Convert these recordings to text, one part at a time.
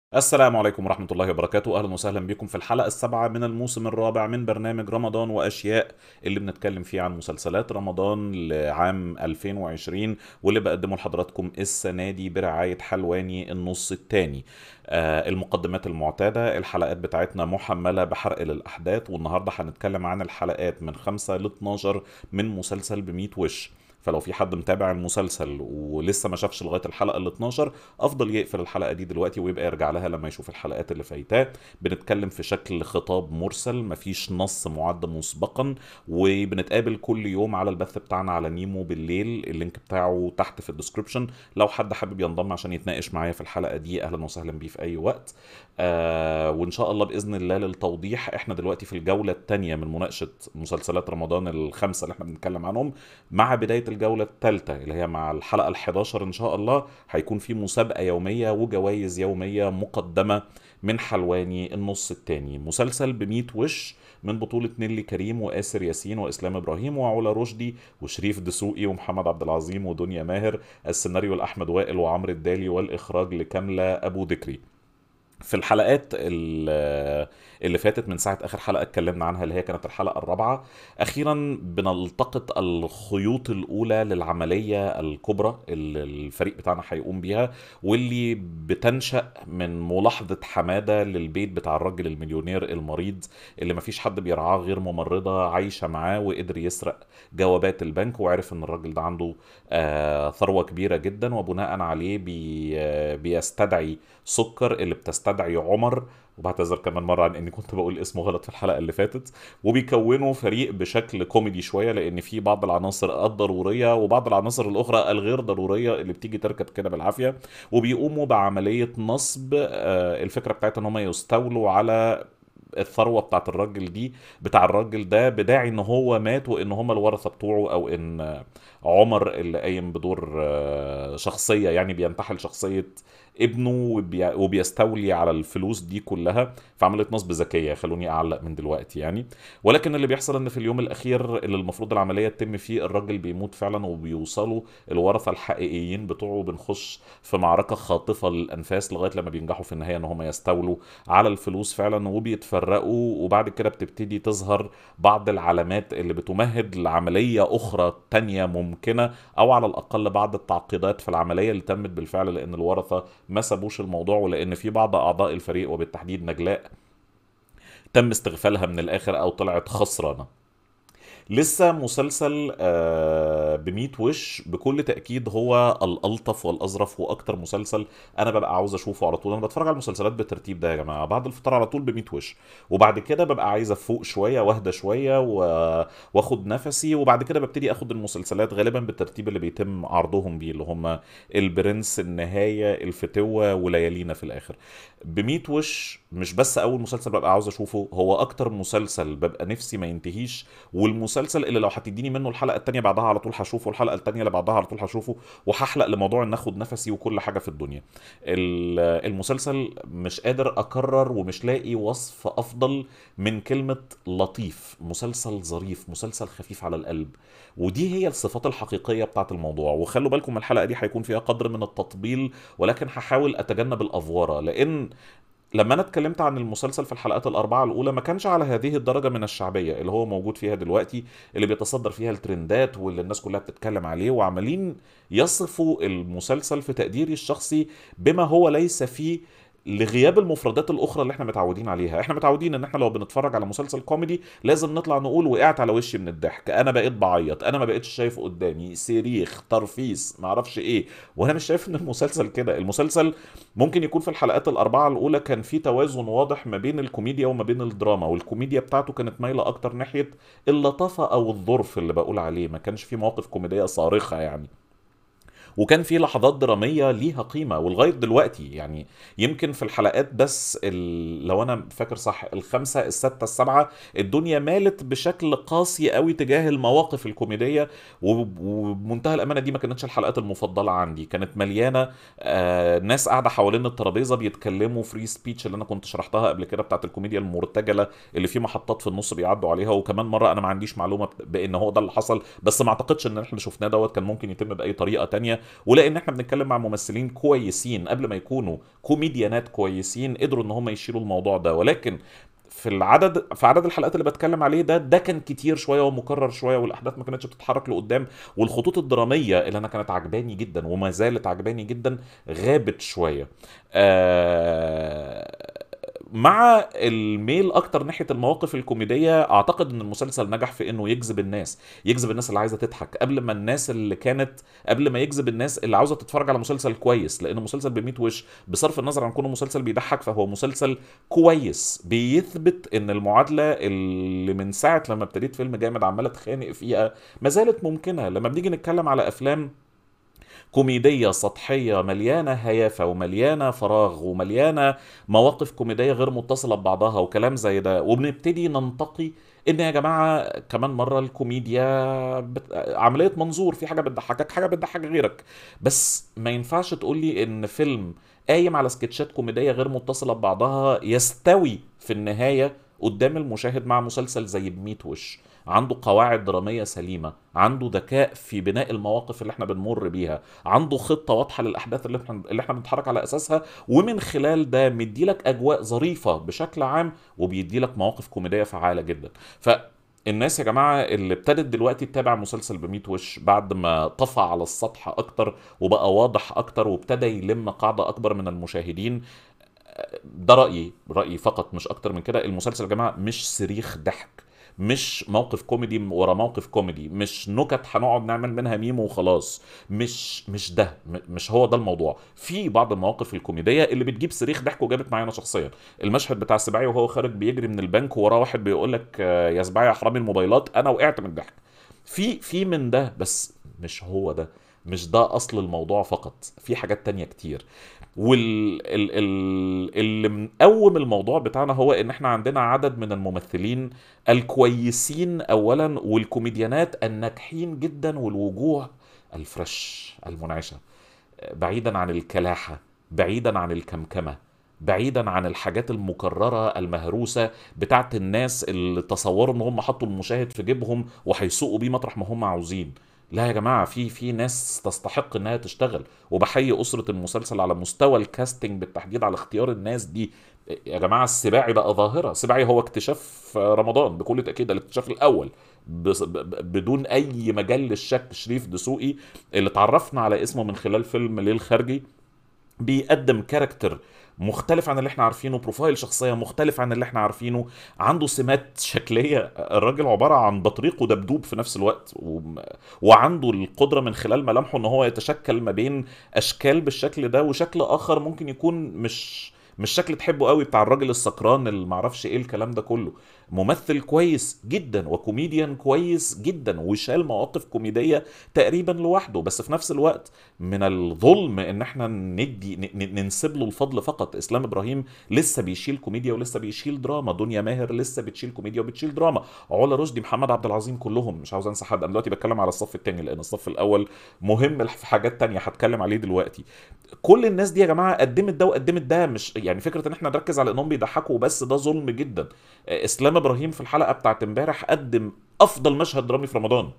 السلام عليكم ورحمة الله وبركاته أهلا وسهلا بكم في الحلقة السابعة من الموسم الرابع من برنامج رمضان وأشياء اللي بنتكلم فيه عن مسلسلات رمضان لعام 2020 واللي بقدمه لحضراتكم السنة دي برعاية حلواني النص التاني آه المقدمات المعتادة الحلقات بتاعتنا محملة بحرق للأحداث والنهاردة هنتكلم عن الحلقات من 5 ل 12 من مسلسل بميت وش فلو في حد متابع المسلسل ولسه ما شافش لغايه الحلقه ال 12 افضل يقفل الحلقه دي دلوقتي ويبقى يرجع لها لما يشوف الحلقات اللي فايتاه بنتكلم في شكل خطاب مرسل مفيش نص معد مسبقا وبنتقابل كل يوم على البث بتاعنا على نيمو بالليل اللينك بتاعه تحت في الديسكربشن لو حد حابب ينضم عشان يتناقش معايا في الحلقه دي اهلا وسهلا بيه في اي وقت آه وان شاء الله باذن الله للتوضيح احنا دلوقتي في الجوله الثانيه من مناقشه مسلسلات رمضان الخمسه اللي احنا بنتكلم عنهم مع بدايه الجوله الثالثه اللي هي مع الحلقه ال11 ان شاء الله هيكون في مسابقه يوميه وجوائز يوميه مقدمه من حلواني النص الثاني مسلسل بميت وش من بطولة نيلي كريم وآسر ياسين وإسلام إبراهيم وعلا رشدي وشريف دسوقي ومحمد عبد العظيم ودنيا ماهر السيناريو لأحمد وائل وعمرو الدالي والإخراج لكاملة أبو ذكري في الحلقات اللي فاتت من ساعه اخر حلقه اتكلمنا عنها اللي هي كانت الحلقه الرابعه اخيرا بنلتقط الخيوط الاولى للعمليه الكبرى اللي الفريق بتاعنا هيقوم بيها واللي بتنشا من ملاحظه حماده للبيت بتاع الراجل المليونير المريض اللي مفيش حد بيرعاه غير ممرضه عايشه معاه وقدر يسرق جوابات البنك وعرف ان الراجل ده عنده آه ثروه كبيره جدا وبناء عليه بي آه بيستدعي سكر اللي بتستدعي عمر وبعتذر كمان مرة عن اني كنت بقول اسمه غلط في الحلقة اللي فاتت وبيكونوا فريق بشكل كوميدي شوية لان في بعض العناصر الضرورية وبعض العناصر الاخرى الغير ضرورية اللي بتيجي تركب كده بالعافية وبيقوموا بعملية نصب الفكرة بتاعتها ان هم يستولوا على الثروه بتاعت الراجل دي بتاع الراجل ده بداعي ان هو مات وان هم الورثه بتوعه او ان عمر اللي قايم بدور شخصيه يعني بينتحل شخصيه ابنه وبي... وبيستولي على الفلوس دي كلها في عمليه نصب ذكيه خلوني اعلق من دلوقتي يعني ولكن اللي بيحصل ان في اليوم الاخير اللي المفروض العمليه تتم فيه الراجل بيموت فعلا وبيوصلوا الورثه الحقيقيين بتوعه بنخش في معركه خاطفه للانفاس لغايه لما بينجحوا في النهايه ان هم يستولوا على الفلوس فعلا وبيتفرقوا وبعد كده بتبتدي تظهر بعض العلامات اللي بتمهد لعمليه اخرى تانية ممكنه او على الاقل بعض التعقيدات في العمليه اللي تمت بالفعل لان الورثه ما سابوش الموضوع ولان في بعض اعضاء الفريق وبالتحديد نجلاء تم استغفالها من الاخر او طلعت خسرانه لسه مسلسل بميت وش بكل تاكيد هو الالطف والاظرف واكتر مسلسل انا ببقى عاوز اشوفه على طول انا بتفرج على المسلسلات بالترتيب ده يا جماعه بعد الفطار على طول بميت وش وبعد كده ببقى عايز افوق شويه واهدى شويه و... واخد نفسي وبعد كده ببتدي اخد المسلسلات غالبا بالترتيب اللي بيتم عرضهم بيه اللي هم البرنس النهايه الفتوه وليالينا في الاخر بميت وش مش بس اول مسلسل ببقى عاوز اشوفه هو اكتر مسلسل ببقى نفسي ما ينتهيش والمسلسل المسلسل اللي لو هتديني منه الحلقه الثانيه بعدها على طول هشوفه الحلقه الثانيه اللي بعدها على طول هشوفه وهحلق لموضوع ان اخد نفسي وكل حاجه في الدنيا المسلسل مش قادر اكرر ومش لاقي وصف افضل من كلمه لطيف مسلسل ظريف مسلسل خفيف على القلب ودي هي الصفات الحقيقيه بتاعت الموضوع وخلوا بالكم الحلقه دي هيكون فيها قدر من التطبيل ولكن هحاول اتجنب الافواره لان لما انا اتكلمت عن المسلسل في الحلقات الاربعه الاولى ما كانش على هذه الدرجه من الشعبيه اللي هو موجود فيها دلوقتي اللي بيتصدر فيها الترندات واللي الناس كلها بتتكلم عليه وعمالين يصفوا المسلسل في تقديري الشخصي بما هو ليس فيه لغياب المفردات الاخرى اللي احنا متعودين عليها احنا متعودين ان احنا لو بنتفرج على مسلسل كوميدي لازم نطلع نقول وقعت على وشي من الضحك انا بقيت بعيط انا ما بقيتش شايف قدامي صريخ ترفيس ما اعرفش ايه وانا مش شايف ان المسلسل كده المسلسل ممكن يكون في الحلقات الاربعه الاولى كان في توازن واضح ما بين الكوميديا وما بين الدراما والكوميديا بتاعته كانت مايله اكتر ناحيه اللطافه او الظرف اللي بقول عليه ما كانش في مواقف كوميديه صارخه يعني وكان في لحظات دراميه ليها قيمه ولغايه دلوقتي يعني يمكن في الحلقات بس لو انا فاكر صح الخمسه السته السبعه الدنيا مالت بشكل قاسي قوي تجاه المواقف الكوميديه وبمنتهى الامانه دي ما كانتش الحلقات المفضله عندي كانت مليانه آه ناس قاعده حوالين الترابيزه بيتكلموا فري سبيتش اللي انا كنت شرحتها قبل كده بتاعت الكوميديا المرتجله اللي في محطات في النص بيعدوا عليها وكمان مره انا ما عنديش معلومه بان هو ده اللي حصل بس ما اعتقدش ان احنا شفناه دوت كان ممكن يتم باي طريقه تانية ولان احنا بنتكلم مع ممثلين كويسين قبل ما يكونوا كوميديانات كويسين قدروا ان هم يشيلوا الموضوع ده ولكن في العدد في عدد الحلقات اللي بتكلم عليه ده ده كان كتير شويه ومكرر شويه والاحداث ما كانتش بتتحرك لقدام والخطوط الدراميه اللي انا كانت عجباني جدا وما زالت عجباني جدا غابت شويه آه مع الميل اكتر ناحيه المواقف الكوميديه اعتقد ان المسلسل نجح في انه يجذب الناس يجذب الناس اللي عايزه تضحك قبل ما الناس اللي كانت قبل ما يجذب الناس اللي عاوزه تتفرج على مسلسل كويس لانه مسلسل ب وش بصرف النظر عن كونه مسلسل بيضحك فهو مسلسل كويس بيثبت ان المعادله اللي من ساعه لما ابتديت فيلم جامد عمال اتخانق فيها ما زالت ممكنه لما بنيجي نتكلم على افلام كوميدية سطحية مليانة هيافة ومليانة فراغ ومليانة مواقف كوميدية غير متصلة ببعضها وكلام زي ده وبنبتدي ننتقي ان يا جماعه كمان مره الكوميديا بت... عمليه منظور في حاجه بتضحكك حاجه بتضحك غيرك بس ما ينفعش تقول لي ان فيلم قايم على سكتشات كوميديه غير متصله ببعضها يستوي في النهايه قدام المشاهد مع مسلسل زي بميت وش عنده قواعد دراميه سليمه عنده ذكاء في بناء المواقف اللي احنا بنمر بيها عنده خطه واضحه للاحداث اللي احنا اللي احنا بنتحرك على اساسها ومن خلال ده مديلك اجواء ظريفه بشكل عام وبيديلك مواقف كوميديه فعاله جدا ف الناس يا جماعة اللي ابتدت دلوقتي تتابع مسلسل بميت وش بعد ما طفى على السطح أكتر وبقى واضح أكتر وابتدى يلم قاعدة أكبر من المشاهدين ده رأيي رأيي فقط مش أكتر من كده المسلسل يا جماعة مش صريخ ضحك مش موقف كوميدي ورا موقف كوميدي مش نكت هنقعد نعمل منها ميم وخلاص مش مش ده مش هو ده الموضوع في بعض المواقف الكوميديه اللي بتجيب صريخ ضحك وجابت معايا انا شخصيا المشهد بتاع السباعي وهو خارج بيجري من البنك وراه واحد بيقول لك يا سباعي يا حرامي الموبايلات انا وقعت من الضحك في في من ده بس مش هو ده مش ده اصل الموضوع فقط في حاجات تانية كتير واللي مقوم الموضوع بتاعنا هو ان احنا عندنا عدد من الممثلين الكويسين اولا والكوميديانات الناجحين جدا والوجوه الفريش المنعشه بعيدا عن الكلاحه بعيدا عن الكمكمه بعيدا عن الحاجات المكررة المهروسة بتاعت الناس اللي تصوروا ان هم حطوا المشاهد في جيبهم وهيسوقوا بيه مطرح ما هم عاوزين لا يا جماعه في في ناس تستحق انها تشتغل وبحيي اسره المسلسل على مستوى الكاستنج بالتحديد على اختيار الناس دي يا جماعه السباعي بقى ظاهره السباعي هو اكتشاف رمضان بكل تاكيد الاكتشاف الاول بدون اي مجال للشك شريف دسوقي اللي اتعرفنا على اسمه من خلال فيلم ليل خارجي بيقدم كاركتر مختلف عن اللي احنا عارفينه بروفايل شخصيه مختلف عن اللي احنا عارفينه عنده سمات شكليه الراجل عباره عن بطريق ودبدوب في نفس الوقت و... وعنده القدره من خلال ملامحه ان هو يتشكل ما بين اشكال بالشكل ده وشكل اخر ممكن يكون مش مش شكل تحبه قوي بتاع الراجل السكران اللي معرفش ايه الكلام ده كله ممثل كويس جدا وكوميديان كويس جدا وشال مواقف كوميديه تقريبا لوحده بس في نفس الوقت من الظلم ان احنا ندي ننسب له الفضل فقط اسلام ابراهيم لسه بيشيل كوميديا ولسه بيشيل دراما دنيا ماهر لسه بتشيل كوميديا وبتشيل دراما علا رشدي محمد عبد العظيم كلهم مش عاوز انسى حد انا دلوقتي بتكلم على الصف الثاني لان الصف الاول مهم في حاجات تانية هتكلم عليه دلوقتي كل الناس دي يا جماعه قدمت ده وقدمت ده مش يعني فكره ان احنا نركز على انهم بيضحكوا بس ده ظلم جدا اسلام ابراهيم في الحلقه بتاعت امبارح قدم افضل مشهد درامي في رمضان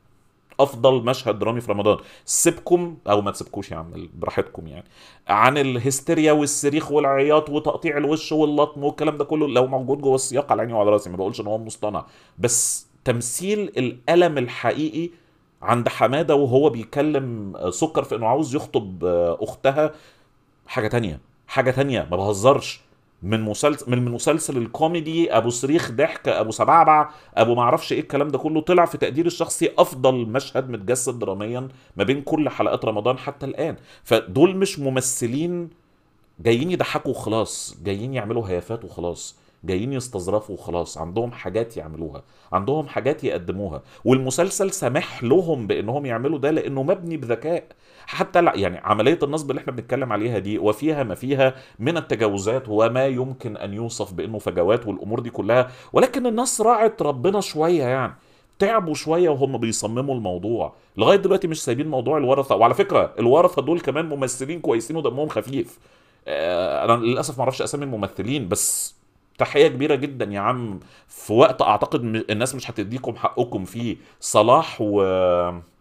افضل مشهد درامي في رمضان سيبكم او ما تسيبكوش يا عم براحتكم يعني عن الهستيريا والصريخ والعياط وتقطيع الوش واللطم والكلام ده كله لو موجود جوه السياق على عيني وعلى راسي ما بقولش ان هو مصطنع بس تمثيل الالم الحقيقي عند حماده وهو بيكلم سكر في انه عاوز يخطب اختها حاجه تانية حاجه تانية ما بهزرش من مسلسل من المسلسل الكوميدي ابو صريخ ضحك ابو سبعبع ابو ما اعرفش ايه الكلام ده كله طلع في تقدير الشخصي افضل مشهد متجسد دراميا ما بين كل حلقات رمضان حتى الان فدول مش ممثلين جايين يضحكوا وخلاص جايين يعملوا هيافات وخلاص جايين يستظرفوا وخلاص عندهم حاجات يعملوها عندهم حاجات يقدموها والمسلسل سمح لهم بانهم يعملوا ده لانه مبني بذكاء حتى لا يعني عمليه النصب اللي احنا بنتكلم عليها دي وفيها ما فيها من التجاوزات وما يمكن ان يوصف بانه فجوات والامور دي كلها ولكن الناس راعت ربنا شويه يعني تعبوا شويه وهم بيصمموا الموضوع لغايه دلوقتي مش سايبين موضوع الورثه وعلى فكره الورثه دول كمان ممثلين كويسين ودمهم خفيف انا للاسف ما اعرفش اسامي الممثلين بس تحيه كبيره جدا يا عم في وقت اعتقد الناس مش هتديكم حقكم فيه صلاح و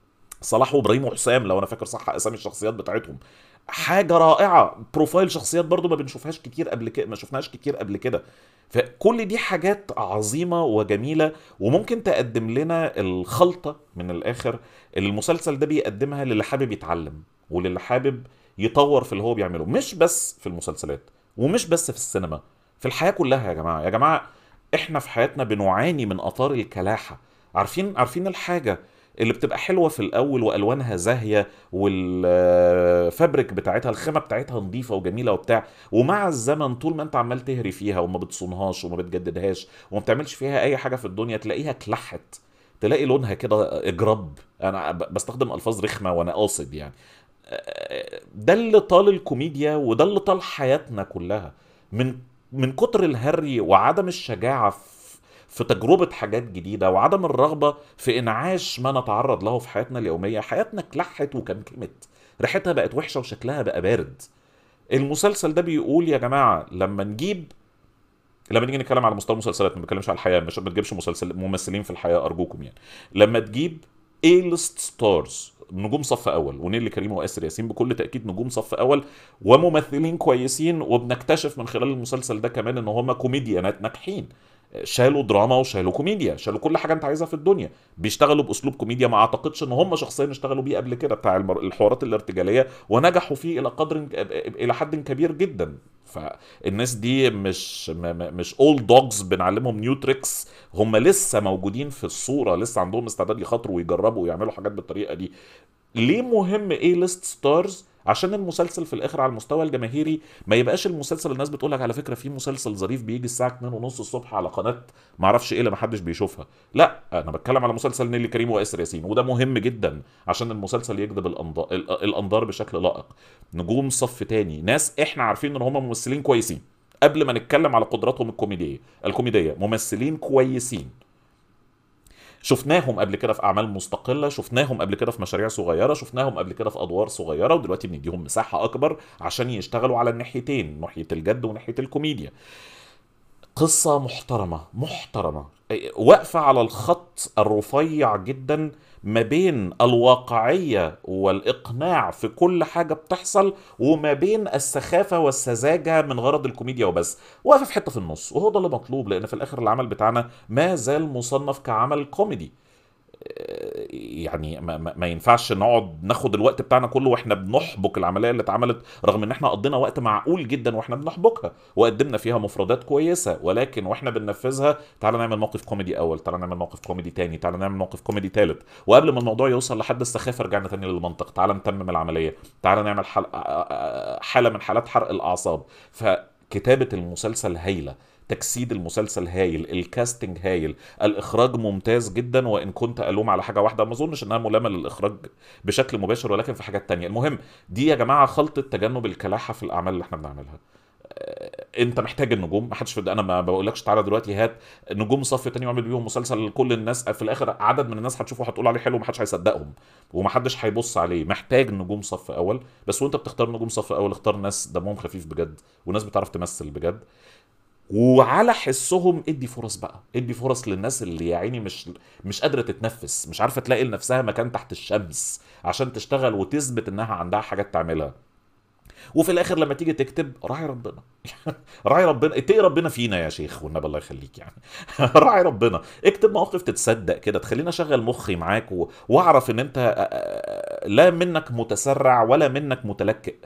صلاح وابراهيم وحسام لو انا فاكر صح اسامي الشخصيات بتاعتهم حاجه رائعه بروفايل شخصيات برضو ما بنشوفهاش كتير قبل كده ما شفناهاش كتير قبل كده فكل دي حاجات عظيمه وجميله وممكن تقدم لنا الخلطه من الاخر اللي المسلسل ده بيقدمها للي حابب يتعلم وللي حابب يطور في اللي هو بيعمله مش بس في المسلسلات ومش بس في السينما في الحياه كلها يا جماعه يا جماعه احنا في حياتنا بنعاني من اثار الكلاحه عارفين عارفين الحاجه اللي بتبقى حلوه في الاول والوانها زاهيه والفابريك بتاعتها الخامه بتاعتها نظيفه وجميله وبتاع ومع الزمن طول ما انت عمال تهري فيها وما بتصونهاش وما بتجددهاش وما بتعملش فيها اي حاجه في الدنيا تلاقيها كلحت تلاقي لونها كده اجرب انا بستخدم الفاظ رخمه وانا قاصد يعني ده اللي طال الكوميديا وده اللي طال حياتنا كلها من من كتر الهري وعدم الشجاعه في في تجربة حاجات جديدة وعدم الرغبة في إنعاش ما نتعرض له في حياتنا اليومية حياتنا كلحت وكمكمت ريحتها بقت وحشة وشكلها بقى بارد المسلسل ده بيقول يا جماعة لما نجيب لما نيجي نتكلم على مستوى المسلسلات ما بتكلمش على الحياة مش ما تجيبش مسلسل ممثلين في الحياة أرجوكم يعني لما تجيب اي ليست ستارز نجوم صف اول ونيلي كريم واسر ياسين بكل تاكيد نجوم صف اول وممثلين كويسين وبنكتشف من خلال المسلسل ده كمان ان هم كوميديانات ناجحين شالوا دراما وشالوا كوميديا شالوا كل حاجه انت عايزها في الدنيا بيشتغلوا باسلوب كوميديا ما اعتقدش ان هم شخصيا اشتغلوا بيه قبل كده بتاع الحوارات الارتجاليه ونجحوا فيه الى قدر الى حد كبير جدا فالناس دي مش مش اول دوجز بنعلمهم نيو تريكس هم لسه موجودين في الصوره لسه عندهم استعداد يخاطروا ويجربوا ويعملوا حاجات بالطريقه دي ليه مهم ايه ليست ستارز عشان المسلسل في الاخر على المستوى الجماهيري ما يبقاش المسلسل الناس بتقول لك على فكره في مسلسل ظريف بيجي الساعه 2 ونص الصبح على قناه ما اعرفش ايه اللي ما حدش بيشوفها لا انا بتكلم على مسلسل نيلي كريم واسر ياسين وده مهم جدا عشان المسلسل يجذب الانظار الانظار بشكل لائق نجوم صف تاني ناس احنا عارفين ان هم ممثلين كويسين قبل ما نتكلم على قدراتهم الكوميديه الكوميديه ممثلين كويسين شفناهم قبل كده في اعمال مستقله شفناهم قبل كده في مشاريع صغيره شفناهم قبل كده في ادوار صغيره ودلوقتي بنديهم مساحه اكبر عشان يشتغلوا على الناحيتين ناحيه الجد وناحيه الكوميديا قصه محترمه محترمه واقفه على الخط الرفيع جدا ما بين الواقعية والإقناع في كل حاجة بتحصل وما بين السخافة والسذاجة من غرض الكوميديا وبس واقفة في حتة في النص وهو ده اللي مطلوب لأن في الآخر العمل بتاعنا ما زال مصنف كعمل كوميدي يعني ما, ما ينفعش نقعد ناخد الوقت بتاعنا كله واحنا بنحبك العمليه اللي اتعملت رغم ان احنا قضينا وقت معقول جدا واحنا بنحبكها وقدمنا فيها مفردات كويسه ولكن واحنا بننفذها تعالى نعمل موقف كوميدي اول تعالى نعمل موقف كوميدي تاني تعالى نعمل موقف كوميدي تالت وقبل ما الموضوع يوصل لحد السخافه رجعنا تاني للمنطق تعالى نتمم العمليه تعالى نعمل حاله من حالات حرق الاعصاب فكتابه المسلسل هايله تجسيد المسلسل هايل الكاستنج هايل الاخراج ممتاز جدا وان كنت الوم على حاجه واحده ما اظنش انها ملامه للاخراج بشكل مباشر ولكن في حاجات تانية المهم دي يا جماعه خلطه تجنب الكلاحه في الاعمال اللي احنا بنعملها انت محتاج النجوم ما حدش انا ما بقولكش تعالى دلوقتي هات نجوم صف تاني واعمل بيهم مسلسل كل الناس في الاخر عدد من الناس هتشوفه هتقول عليه حلو ومحدش هيصدقهم ومحدش هيبص عليه محتاج نجوم صف اول بس وانت بتختار نجوم صف اول اختار ناس دمهم خفيف بجد وناس بتعرف تمثل بجد وعلى حسهم ادي فرص بقى ادي فرص للناس اللي يا عيني مش مش قادره تتنفس مش عارفه تلاقي لنفسها مكان تحت الشمس عشان تشتغل وتثبت انها عندها حاجات تعملها وفي الاخر لما تيجي تكتب راعي ربنا راعي ربنا اتقي ربنا فينا يا شيخ والنبي الله يخليك يعني راعي ربنا اكتب مواقف تتصدق كده تخليني اشغل مخي معاك و... واعرف ان انت لا منك متسرع ولا منك متلكئ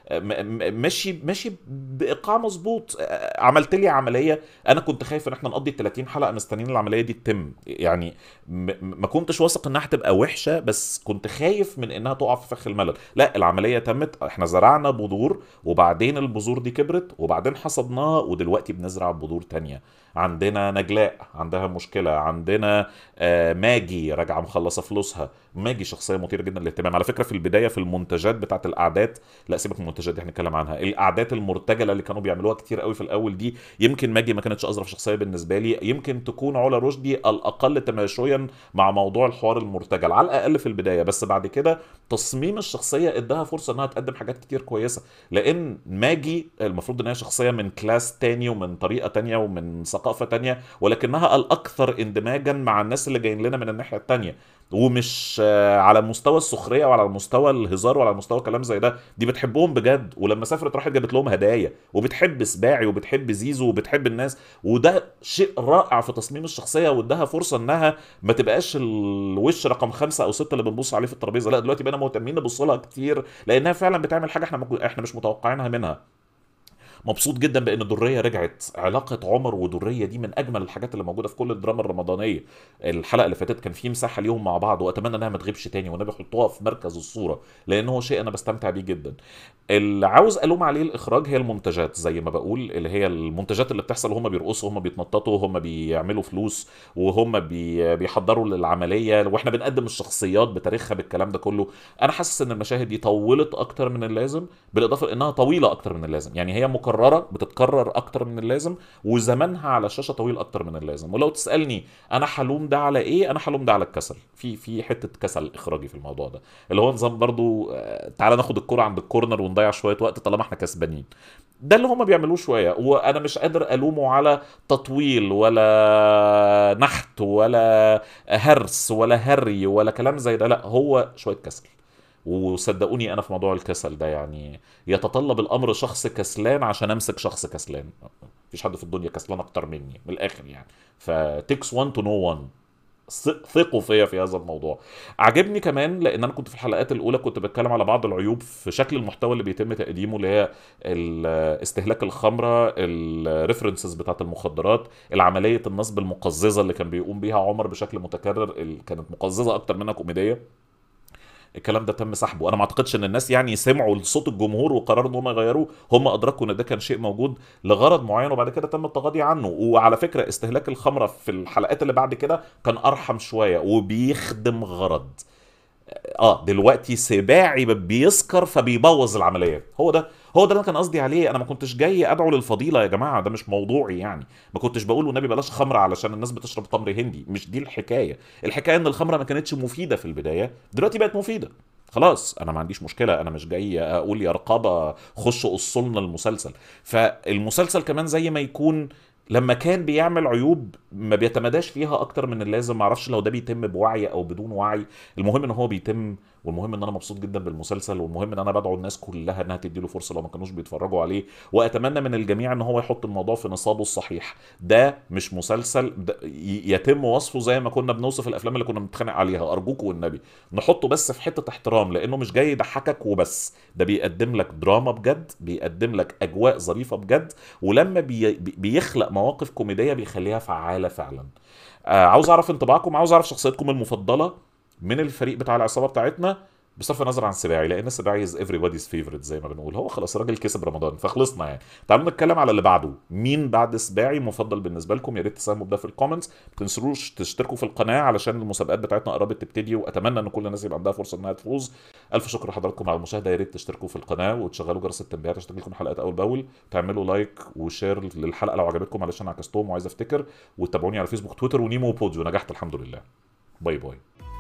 ماشي ماشي بايقاع مظبوط عملت لي عمليه انا كنت خايف ان احنا نقضي 30 حلقه مستنيين العمليه دي تتم يعني ما كنتش واثق انها هتبقى وحشه بس كنت خايف من انها تقع في فخ الملل لا العمليه تمت احنا زرعنا بذور وبعدين البذور دي كبرت وبعدين حصدناها ودلوقتي بنزرع بذور تانية عندنا نجلاء عندها مشكله عندنا ماجي راجعه مخلصه فلوسها ماجي شخصيه مثيره جدا للاهتمام على فكره في البدايه في المنتجات بتاعت الاعداد لا سيبك من المنتجات دي هنتكلم عنها الاعداد المرتجله اللي كانوا بيعملوها كتير قوي في الاول دي يمكن ماجي ما كانتش اظرف شخصيه بالنسبه لي يمكن تكون علا رشدي الاقل تماشيا مع موضوع الحوار المرتجل على الاقل في البدايه بس بعد كده تصميم الشخصيه اداها فرصه انها تقدم حاجات كتير كويسه لان ماجي المفروض ان هي شخصيه من كلاس تاني ومن طريقه تانية ومن ثقافه تانية ولكنها الاكثر اندماجا مع الناس اللي جايين لنا من الناحيه التانية ومش آه، على مستوى السخريه ولا على مستوى الهزار ولا على مستوى كلام زي ده دي بتحبهم بجد ولما سافرت راحت جابت لهم هدايا وبتحب سباعي وبتحب زيزو وبتحب الناس وده شيء رائع في تصميم الشخصيه واداها فرصه انها ما تبقاش الوش رقم خمسة او ستة اللي بنبص عليه في الترابيزه لا دلوقتي بقينا مهتمين نبص لها كتير لانها فعلا بتعمل حاجه احنا مك- احنا مش متوقعينها منها مبسوط جدا بان دريه رجعت علاقه عمر ودريه دي من اجمل الحاجات اللي موجوده في كل الدراما الرمضانيه الحلقه اللي فاتت كان في مساحه ليهم مع بعض واتمنى انها ما تغيبش تاني والنبي يحطوها في مركز الصوره لان هو شيء انا بستمتع بيه جدا اللي عاوز الوم عليه الاخراج هي المنتجات زي ما بقول اللي هي المنتجات اللي بتحصل وهم بيرقصوا هم بيتنططوا هم بيعملوا فلوس وهم بي بيحضروا للعمليه واحنا بنقدم الشخصيات بتاريخها بالكلام ده كله انا حاسس ان المشاهد دي طولت اكتر من اللازم بالاضافه لانها طويله اكتر من اللازم يعني هي مكرره بتتكرر اكتر من اللازم وزمنها على الشاشه طويل اكتر من اللازم ولو تسالني انا حلوم ده على ايه انا حلوم ده على الكسل في في حته كسل اخراجي في الموضوع ده اللي هو نظام برضو آه، تعالى ناخد الكرة عند الكورنر ونضيع شويه وقت طالما احنا كسبانين ده اللي هم بيعملوه شويه وانا مش قادر الومه على تطويل ولا نحت ولا هرس ولا هري ولا كلام زي ده لا هو شويه كسل وصدقوني انا في موضوع الكسل ده يعني يتطلب الامر شخص كسلان عشان امسك شخص كسلان مفيش حد في الدنيا كسلان اكتر مني من الاخر يعني فتكس وان تو نو وان ثقوا فيا في هذا الموضوع عجبني كمان لان انا كنت في الحلقات الاولى كنت بتكلم على بعض العيوب في شكل المحتوى اللي بيتم تقديمه اللي هي ال- استهلاك الخمره الريفرنسز بتاعت المخدرات العمليه النصب المقززه اللي كان بيقوم بيها عمر بشكل متكرر ال- كانت مقززه اكتر منها كوميديه الكلام ده تم سحبه انا ما اعتقدش ان الناس يعني سمعوا لصوت الجمهور وقرروا ان هم يغيروه هم ادركوا ان ده كان شيء موجود لغرض معين وبعد كده تم التغاضي عنه وعلى فكره استهلاك الخمره في الحلقات اللي بعد كده كان ارحم شويه وبيخدم غرض اه دلوقتي سباعي بيسكر فبيبوظ العمليه هو ده هو ده اللي انا كان قصدي عليه انا ما كنتش جاي ادعو للفضيله يا جماعه ده مش موضوعي يعني ما كنتش بقول والنبي بلاش خمره علشان الناس بتشرب تمر هندي مش دي الحكايه الحكايه ان الخمره ما كانتش مفيده في البدايه دلوقتي بقت مفيده خلاص انا ما عنديش مشكله انا مش جاي اقول يا رقابه خشوا قصوا لنا المسلسل فالمسلسل كمان زي ما يكون لما كان بيعمل عيوب ما بيتمداش فيها اكتر من اللازم معرفش لو ده بيتم بوعي او بدون وعي المهم ان هو بيتم والمهم ان انا مبسوط جدا بالمسلسل والمهم ان انا بدعو الناس كلها انها تديله فرصه لو ما كانوش بيتفرجوا عليه واتمنى من الجميع ان هو يحط الموضوع في نصابه الصحيح ده مش مسلسل ده ي- يتم وصفه زي ما كنا بنوصف الافلام اللي كنا بنتخانق عليها ارجوكوا والنبي نحطه بس في حته احترام لانه مش جاي يضحكك وبس ده بيقدم لك دراما بجد بيقدم لك اجواء ظريفه بجد ولما بي بي- بيخلق مواقف كوميديه بيخليها فعاله فعلا آه عاوز اعرف انطباعكم عاوز اعرف شخصيتكم المفضله من الفريق بتاع العصابه بتاعتنا بصرف النظر عن سباعي لان سباعي از ايفري باديز فيفورت زي ما بنقول هو خلاص الراجل كسب رمضان فخلصنا يعني تعالوا نتكلم على اللي بعده مين بعد سباعي مفضل بالنسبه لكم يا ريت تساهموا بده في الكومنتس ما تنسوش تشتركوا في القناه علشان المسابقات بتاعتنا قربت تبتدي واتمنى ان كل الناس يبقى عندها فرصه انها تفوز الف شكر لحضراتكم على المشاهده يا ريت تشتركوا في القناه وتشغلوا جرس التنبيهات عشان تجيلكم حلقات اول باول تعملوا لايك وشير للحلقه لو عجبتكم علشان عكستهم وعايز افتكر وتابعوني على فيسبوك تويتر ونيمو وبوديو نجحت الحمد لله باي باي